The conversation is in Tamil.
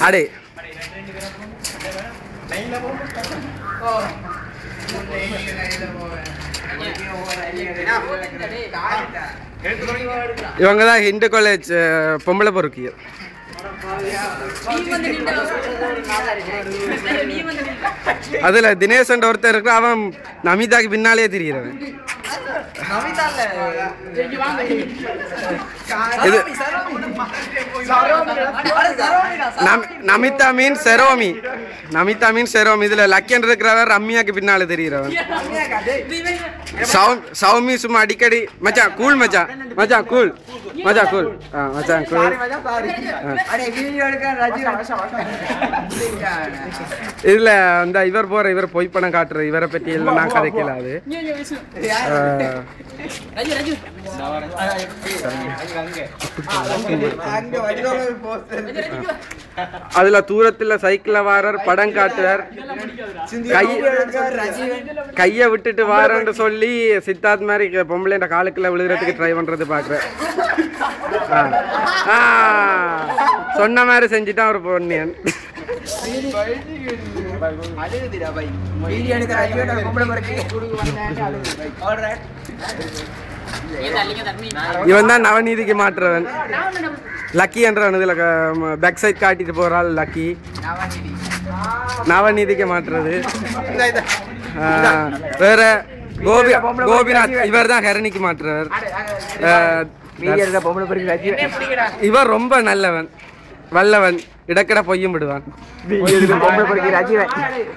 அடே இவங்க தான் ஹிந்து காலேஜ் பொம்பளை பொறுக்கியல் அதுல தினேசன் ஒருத்தர் இருக்கு அவன் நமிதாக்கு பின்னாலே திரிகிறவன் இது நம்- நமிதா மீன் செரோமி நமிதா மீன் செரோமி இதுல லக்கன் இருக்கிறவர் ரம்யாக்கு பின்னால தெரிகிறவன் சௌ- சௌமி சும்மா அடிக்கடி மச்சான் கூல் மச்சான் மச்சான் கூல் மச்சான் கூல் ஆ மச்சான் கூல் இதுல அந்த இவர் போற இவர் பொய் பணம் காட்டுற இவரை பற்றி எல்லாம் நான் கதைக்கல அது அதுல தூரத்துல சைக்கிள்ல வாரர் படம் காட்டுவார் கை கைய விட்டுட்டு வாரன்னு சொல்லி சித்தார்த் மாதிரி க- பொம்பளைன்ற காலுக்குள்ள விழுகிறதுக்கு ட்ரை பண்றது பாக்குறேன் ஆ. ஆ. சொன்ன மாதிரி செஞ்சுட்டான் ஒரு பொன்னியன் இவன் தான் நவநீதிக்கு மாற்றுறவன் லக்கி என்றவன் இதுல பேக் சைட் காட்டிட்டு போறாள் லக்கி நவநீதிக்கு மாற்றுறது ஆ, வேற கோபி கோபிநாத் இவர் தான் ஹரணிக்கு மாற்றுறவர் ஆ, இவர் ரொம்ப நல்லவன் வல்லவன் இடக்கட பொய்யும் விடுவான்